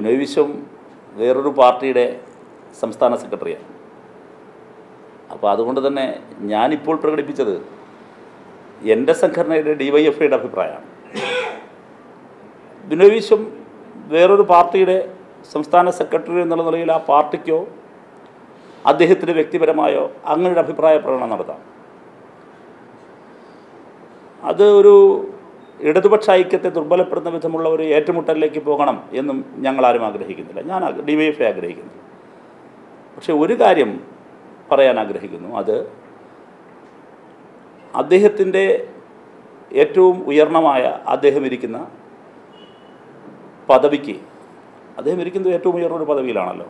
നൈവിശ്വം വേറൊരു പാർട്ടിയുടെ സംസ്ഥാന സെക്രട്ടറിയാണ് അപ്പോൾ അതുകൊണ്ട് തന്നെ ഞാനിപ്പോൾ പ്രകടിപ്പിച്ചത് എൻ്റെ സംഘടനയുടെ ഡി വൈ എഫ് ഐയുടെ അഭിപ്രായമാണ് ബിനോയ് വിശ്വം വേറൊരു പാർട്ടിയുടെ സംസ്ഥാന സെക്രട്ടറി എന്നുള്ള നിലയിൽ ആ പാർട്ടിക്കോ അദ്ദേഹത്തിൻ്റെ വ്യക്തിപരമായോ അങ്ങനെ ഒരു അഭിപ്രായ പ്രകടനം നടത്താം അത് ഒരു ഇടതുപക്ഷ ഐക്യത്തെ ദുർബലപ്പെടുന്ന വിധമുള്ള ഒരു ഏറ്റുമുട്ടലിലേക്ക് പോകണം എന്നും ഞങ്ങൾ ആരും ആഗ്രഹിക്കുന്നില്ല ഞാൻ ഡി വൈ എഫ് ഐ ആഗ്രഹിക്കുന്നു പക്ഷേ ഒരു കാര്യം പറയാൻ ആഗ്രഹിക്കുന്നു അത് അദ്ദേഹത്തിൻ്റെ ഏറ്റവും ഉയർന്നമായ അദ്ദേഹം ഇരിക്കുന്ന പദവിക്ക് അദ്ദേഹം ഇരിക്കുന്നത് ഏറ്റവും ഉയർന്ന ഒരു പദവിയിലാണല്ലോ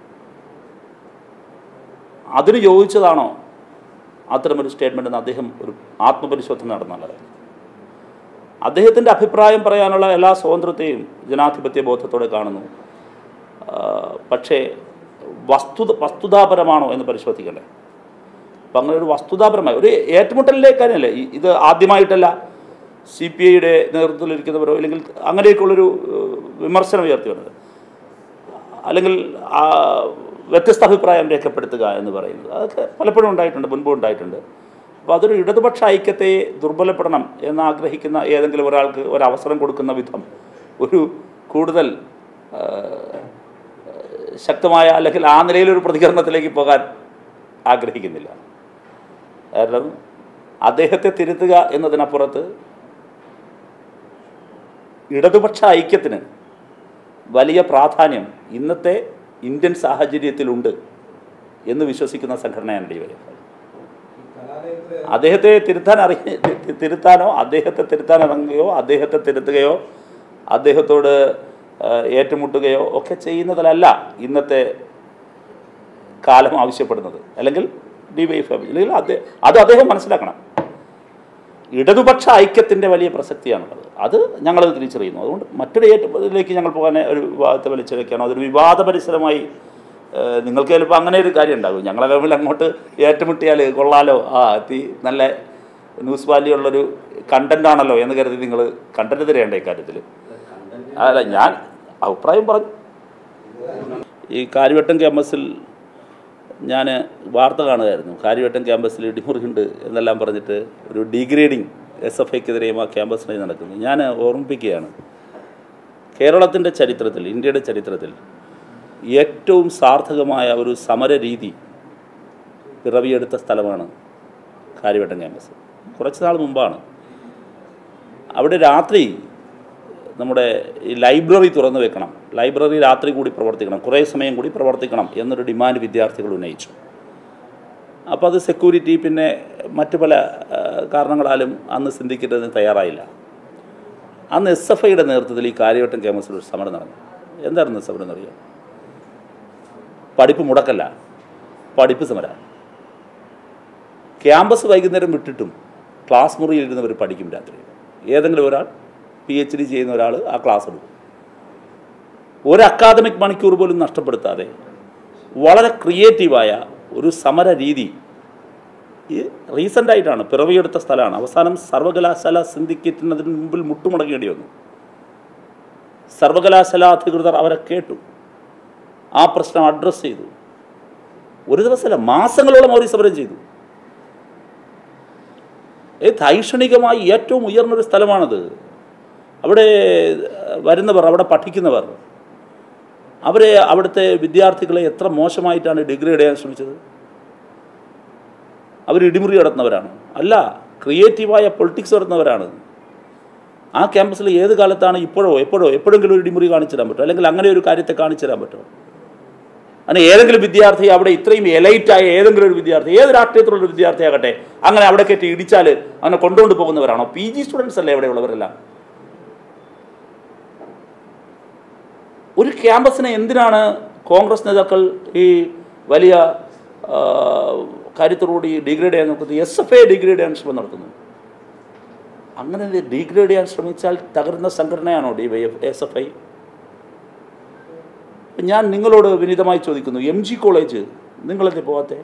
അതിന് യോജിച്ചതാണോ അത്തരമൊരു സ്റ്റേറ്റ്മെൻ്റ് എന്ന് അദ്ദേഹം ഒരു ആത്മപരിശോധന നടന്നത് അദ്ദേഹത്തിൻ്റെ അഭിപ്രായം പറയാനുള്ള എല്ലാ സ്വാതന്ത്ര്യത്തെയും ജനാധിപത്യ ബോധത്തോടെ കാണുന്നു ആ, പക്ഷേ വസ്തുത വസ്തുതാപരമാണോ എന്ന് പരിശോധിക്കണ്ടേ അപ്പം അങ്ങനെ ഒരു വസ്തുതാപരമായ ഒരു ഏറ്റുമുട്ടലിലേക്കാനല്ലേ ഈ- ഇത് ആദ്യമായിട്ടല്ല സി പി ഐയുടെ നേതൃത്വത്തിലിരിക്കുന്നവരോ അല്ലെങ്കിൽ അങ്ങനെയൊക്കെയുള്ളൊരു ഏഹ്, വിമർശനം ഉയർത്തി വരുന്നത് അല്ലെങ്കിൽ ആ, വ്യത്യസ്ത അഭിപ്രായം രേഖപ്പെടുത്തുക എന്ന് പറയുന്നത് അതൊക്കെ പലപ്പോഴും ഉണ്ടായിട്ടുണ്ട് മുൻപും ഉണ്ടായിട്ടുണ്ട് അപ്പോൾ അതൊരു ഇടതുപക്ഷ ഐക്യത്തെ ദുർബലപ്പെടണം എന്ന് ആഗ്രഹിക്കുന്ന ഏതെങ്കിലും ഒരാൾക്ക് ഒരവസരം കൊടുക്കുന്ന വിധം ഒരു കൂടുതൽ ആ, ശക്തമായ അല്ലെങ്കിൽ ആ നിലയിലൊരു പ്രതികരണത്തിലേക്ക് പോകാൻ ആഗ്രഹിക്കുന്നില്ല കാരണം അദ്ദേഹത്തെ തിരുത്തുക എന്നതിനപ്പുറത്ത് ഇടതുപക്ഷ ഐക്യത്തിന് വലിയ പ്രാധാന്യം ഇന്നത്തെ ഇന്ത്യൻ സാഹചര്യത്തിലുണ്ട് എന്ന് വിശ്വസിക്കുന്ന സംഘടനയാണ് ഡി വൈ എഫ് ഐ. അദ്ദേഹത്തെ തിരുത്താൻ അറിയ തി- തിരുത്താനോ അദ്ദേഹത്തെ തിരുത്താൻ ഇറങ്ങുകയോ അദ്ദേഹത്തെ തിരുത്തുകയോ അദ്ദേഹത്തോട് ആ, ഏറ്റുമുട്ടുകയോ ഒക്കെ ചെയ്യുന്നതിലല്ല ഇന്നത്തെ കാലം ആവശ്യപ്പെടുന്നത് അല്ലെങ്കിൽ ഡി വൈ എഫ് ഐ അല്ലെങ്കിൽ അദ്ദേഹം അത് അദ്ദേഹം മനസ്സിലാക്കണം ഇടതുപക്ഷ ഐക്യത്തിൻ്റെ വലിയ പ്രസക്തിയാണുള്ളത് അത് ഞങ്ങളത് തിരിച്ചറിയുന്നു അതുകൊണ്ട് മറ്റൊരു ഏറ്റുമുട്ടലിലേക്ക് ഞങ്ങൾ പോകാൻ ഒരു വിവാദത്തെ വലിച്ചിഴക്കുകയാണോ അതൊരു വിവാദ പരിസരമായി ഏഹ്, നിങ്ങൾക്ക് ചിലപ്പോൾ അങ്ങനെ ഒരു കാര്യം ഉണ്ടാകും ഞങ്ങളെ തമ്മിൽ അങ്ങോട്ട് ഏറ്റുമുട്ടിയാൽ കൊള്ളാലോ ആ എത്തി നല്ല ന്യൂസ് വാല്യൂ ഉള്ളൊരു കണ്ടൻ്റ് ആണല്ലോ എന്ന് കരുതി നിങ്ങൾ കണ്ടന്റ് തരേണ്ട ഇക്കാര്യത്തിൽ അല്ല ഞാൻ അഭിപ്രായം പറഞ്ഞു ഈ കാര്യവട്ടം ക്യാമ്പസിൽ ഞാൻ വാർത്ത കാണുമായിരുന്നു കാര്യവട്ടം ക്യാമ്പസിൽ ഇടിമുറിയുണ്ട് എന്നെല്ലാം പറഞ്ഞിട്ട് ഒരു ഡീഗ്രേഡിങ് എസ് എഫ് ഐക്കെതിരെയും ആ ക്യാമ്പസിനായി നടക്കുന്നു ഞാൻ ഓർമ്മിപ്പിക്കുകയാണ് കേരളത്തിൻ്റെ ചരിത്രത്തിൽ ഇന്ത്യയുടെ ചരിത്രത്തിൽ ഏറ്റവും സാർത്ഥകമായ ഒരു സമര രീതി പിറവിയെടുത്ത സ്ഥലമാണ് കാര്യവട്ടം ക്യാമ്പസ് കുറച്ച് നാൾ മുമ്പാണ് അവിടെ രാത്രി നമ്മുടെ ഈ ലൈബ്രറി തുറന്നു വെക്കണം ലൈബ്രറി രാത്രി കൂടി പ്രവർത്തിക്കണം കുറേ സമയം കൂടി പ്രവർത്തിക്കണം എന്നൊരു ഡിമാൻഡ് വിദ്യാർത്ഥികൾ ഉന്നയിച്ചു അപ്പോൾ അത് സെക്യൂരിറ്റി പിന്നെ മറ്റു പല ആ, കാരണങ്ങളാലും അന്ന് സിന്ധിക്കുന്നതിന് തയ്യാറായില്ല അന്ന് എസ് എഫ് ഐയുടെ നേതൃത്വത്തിൽ ഈ കാര്യവട്ടം ക്യാമ്പസിൽ ഒരു സമരം നടന്നു എന്തായിരുന്നു സമരം എന്നറിയാം പഠിപ്പ് മുടക്കല്ല പഠിപ്പ് സമര ക്യാമ്പസ് വൈകുന്നേരം വിട്ടിട്ടും ക്ലാസ് മുറിയിൽ ഇരുന്നവർ പഠിക്കും രാത്രി ഏതെങ്കിലും ഒരാൾ പി എച്ച് ഡി ചെയ്യുന്ന ഒരാൾ ആ ക്ലാസ് എടുക്കും ഒരു അക്കാദമിക് മണിക്കൂർ പോലും നഷ്ടപ്പെടുത്താതെ വളരെ ക്രിയേറ്റീവായ ഒരു സമര രീതി ഈ റീസെൻ്റ് ആയിട്ടാണ് പിറവിയെടുത്ത സ്ഥലമാണ് അവസാനം സർവകലാശാല സിന്ധിക്കറ്റുന്നതിന് മുമ്പിൽ മുട്ടുമുടങ്ങേണ്ടി വന്നു സർവകലാശാല അധികൃതർ അവരെ കേട്ടു ആ പ്രശ്നം അഡ്രസ്സ് ചെയ്തു ഒരു ദിവസമല്ല മാസങ്ങളോളം അവർ ഈ സമരം ചെയ്തു ഏ ധൈഷണികമായി ഏറ്റവും ഉയർന്നൊരു സ്ഥലമാണത് അവിടെ ഏഹ്, വരുന്നവർ അവിടെ പഠിക്കുന്നവർ അവരെ അവിടുത്തെ വിദ്യാർത്ഥികളെ എത്ര മോശമായിട്ടാണ് ഡിഗ്രേഡ് ചെയ്യാൻ ശ്രമിച്ചത് അവർ ഇടിമുറി നടത്തുന്നവരാണ് അല്ല ക്രിയേറ്റീവായ പൊളിറ്റിക്സ് നടത്തുന്നവരാണ് ആ ക്യാമ്പസിൽ ഏത് കാലത്താണ് ഇപ്പോഴോ എപ്പോഴോ എപ്പോഴെങ്കിലും ഒരു ഇടിമുറി കാണിച്ചു തരാൻ പറ്റുമോ അല്ലെങ്കിൽ അങ്ങനെ ഒരു കാര്യത്തെ കാണിച്ചു തരാൻ പറ്റുമോ അങ്ങനെ ഏതെങ്കിലും വിദ്യാർത്ഥി അവിടെ ഇത്രയും എലൈറ്റായ ഏതെങ്കിലും ഒരു വിദ്യാർത്ഥി ഏത് രാഷ്ട്രീയത്തിലുള്ള ഒരു വിദ്യാർത്ഥിയാകട്ടെ അങ്ങനെ അവിടെ കയറ്റി ഇടിച്ചാൽ അങ്ങനെ കൊണ്ടുകൊണ്ട് പോകുന്നവരാണോ പി ജി സ്റ്റുഡൻസ് അല്ലേ ഇവിടെ ഉള്ളവരെല്ലാം ഒരു ക്യാമ്പസിനെ എന്തിനാണ് കോൺഗ്രസ് നേതാക്കൾ ഈ വലിയ ആ, കാര്യത്തോടുകൂടി ഡിഗ്രേഡ് ചെയ്യാൻ നോക്കുന്നത് എസ് എഫ് ഐ ഡിഗ്രേഡ് ചെയ്യാൻ ശ്രമം നടത്തുന്നു അങ്ങനെ ഡിഗ്രേഡ് ചെയ്യാൻ ശ്രമിച്ചാൽ തകരുന്ന സംഘടനയാണോ D Y F S F I ഞാൻ നിങ്ങളോട് വിനീതമായി ചോദിക്കുന്നു എം ജി കോളേജ് നിങ്ങളെന്തേ പോവാത്തെ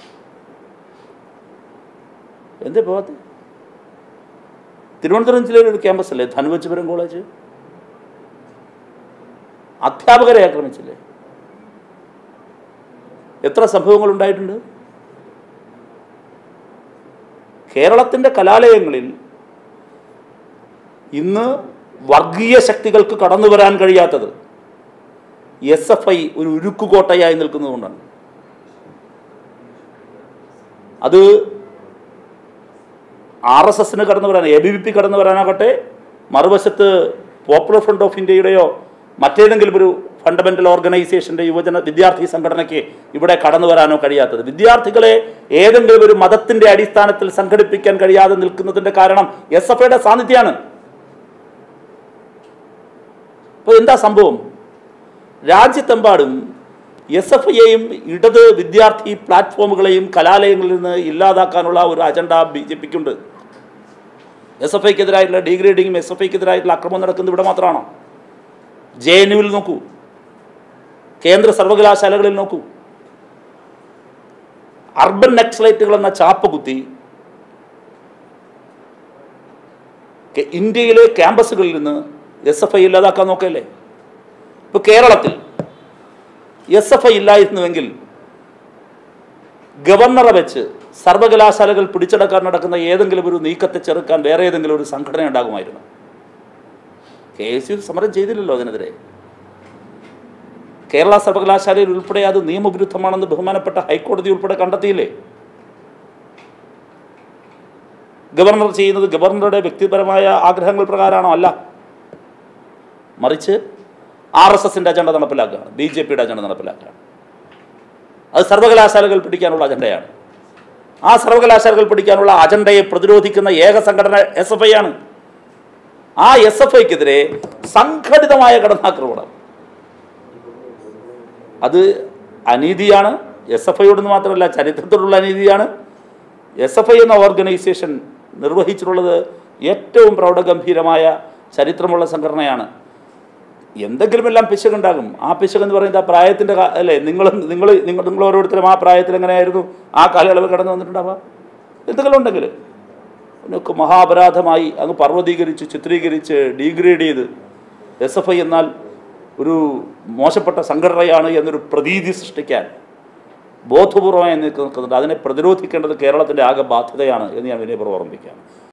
എന്തേ പോവാത്തെ തിരുവനന്തപുരം ജില്ലയിലെ ഒരു ക്യാമ്പസ് അല്ലേ ധനുവച്ചപുരം കോളേജ് അധ്യാപകരെ ആക്രമിച്ചില്ലേ എത്ര സംഭവങ്ങൾ ഉണ്ടായിട്ടുണ്ട് കേരളത്തിൻ്റെ കലാലയങ്ങളിൽ ഇന്ന് വർഗീയ ശക്തികൾക്ക് കടന്നു വരാൻ കഴിയാത്തത് എസ് എഫ് ഐ ഒരു ഉരുക്കുകോട്ടയായി നിൽക്കുന്നതുകൊണ്ടാണ് അത് ആർ എസ് എസിന് കടന്നു വരാൻ എ ബി വി പി കടന്നു വരാനാകട്ടെ മറുവശത്ത് പോപ്പുലർ ഫ്രണ്ട് ഓഫ് ഇന്ത്യയുടെയോ മറ്റേതെങ്കിലും ഒരു ഫണ്ടമെന്റൽ ഓർഗനൈസേഷൻ്റെ യുവജന വിദ്യാർത്ഥി സംഘടനയ്ക്ക് ഇവിടെ കടന്നു വരാനോ കഴിയാത്തത് വിദ്യാർത്ഥികളെ ഏതെങ്കിലും ഒരു മതത്തിൻ്റെ അടിസ്ഥാനത്തിൽ സംഘടിപ്പിക്കാൻ കഴിയാതെ നിൽക്കുന്നതിൻ്റെ കാരണം എസ് എഫ് ഐയുടെ സാന്നിധ്യമാണ് അപ്പോൾ എന്താ സംഭവം രാജ്യത്തെമ്പാടും എസ് എഫ് ഐയെയും ഇടത് വിദ്യാർത്ഥി പ്ലാറ്റ്ഫോമുകളെയും കലാലയങ്ങളിൽ നിന്ന് ഇല്ലാതാക്കാനുള്ള ഒരു അജണ്ട ബി ജെ പിക്കുണ്ട് എസ് എഫ് ഐക്കെതിരായിട്ടുള്ള ഡീഗ്രേഡിങ്ങും എസ് എഫ് ഐക്കെതിരായിട്ടുള്ള അക്രമം നടക്കുന്നത് ഇവിടെ മാത്രമാണോ ജെ എൻ യുവിൽ നോക്കൂ കേന്ദ്ര സർവകലാശാലകളിൽ നോക്കൂ അർബൻ നക്സലൈറ്റുകൾ എന്ന ചാപ്പ് കുത്തി കെ- ഇന്ത്യയിലെ ക്യാമ്പസുകളിൽ നിന്ന് എസ് എഫ് ഐ ഇല്ലാതാക്കാൻ നോക്കല്ലേ ഇപ്പോൾ കേരളത്തിൽ എസ് എഫ് ഐ ഇല്ലായിരുന്നുവെങ്കിൽ ഗവർണറെ വെച്ച് സർവകലാശാലകൾ പിടിച്ചടക്കാൻ നടക്കുന്ന ഏതെങ്കിലും ഒരു നീക്കത്തെ ചെറുക്കാൻ വേറെ ഏതെങ്കിലും ഒരു സംഘടന ഉണ്ടാകുമായിരുന്നു കെ എസ് യു സമരം ചെയ്തില്ലല്ലോ അതിനെതിരെ കേരള സർവകലാശാലയിൽ ഉൾപ്പെടെ അത് നിയമവിരുദ്ധമാണെന്ന് ബഹുമാനപ്പെട്ട ഹൈക്കോടതി ഉൾപ്പെടെ കണ്ടെത്തിയില്ലേ ഗവർണർ ചെയ്യുന്നത് ഗവർണറുടെ വ്യക്തിപരമായ ആഗ്രഹങ്ങൾ പ്രകാരമാണോ അല്ല മറിച്ച് ആർ എസ് എസിൻ്റെ അജണ്ട നടപ്പിലാക്കുകയാണ് ബി ജെ പിയുടെ അജണ്ട നടപ്പിലാക്കുകയാണ് അത് സർവകലാശാലകൾ പിടിക്കാനുള്ള അജണ്ടയാണ് ആ സർവകലാശാലകൾ പിടിക്കാനുള്ള അജണ്ടയെ പ്രതിരോധിക്കുന്ന ഏക സംഘടന എസ് എഫ് ഐ ആണ് ആ എസ് എഫ് ഐക്കെതിരെ സംഘടിതമായ കടന്നാക്രമണം അത് അനീതിയാണ് എസ് എഫ് ഐയോടെന്ന് മാത്രമല്ല ചരിത്രത്തിലുള്ള അനീതിയാണ് എസ് എഫ് ഐ എന്ന ഓർഗനൈസേഷൻ നിർവഹിച്ചിട്ടുള്ളത് ഏറ്റവും പ്രൗഢഗംഭീരമായ ചരിത്രമുള്ള സംഘടനയാണ് എന്തെങ്കിലുമെല്ലാം പിശകുണ്ടാകും ആ പിശക് എന്ന് പറയുന്നത് ആ പ്രായത്തിൻ്റെ കാ- അല്ലേ നിങ്ങൾ നിങ്ങൾ നിങ്ങൾ നിങ്ങൾ ഓരോരുത്തരും ആ പ്രായത്തിൽ എങ്ങനെയായിരുന്നു ആ കാലയളവ് കടന്നു വന്നിട്ടുണ്ടാവുക എന്തെങ്കിലും ഉണ്ടെങ്കിൽ അതിനൊക്കെ മഹാപരാധമായി അങ്ങ് പർവ്വതീകരിച്ച് ചിത്രീകരിച്ച് ഡീഗ്രേഡ് ചെയ്ത് എസ് എഫ് ഐ എന്നാൽ ഒരു മോശപ്പെട്ട സംഘടനയാണ് എന്നൊരു പ്രതീതി സൃഷ്ടിക്കാൻ ബോധപൂർവമായി നിൽക്കുന്നുണ്ട് അതിനെ പ്രതിരോധിക്കേണ്ടത് കേരളത്തിൻ്റെ ആകെ ബാധ്യതയാണ് എന്ന് ഞാൻ വിനയപൂർവ്വം ഓർമ്മിക്കാം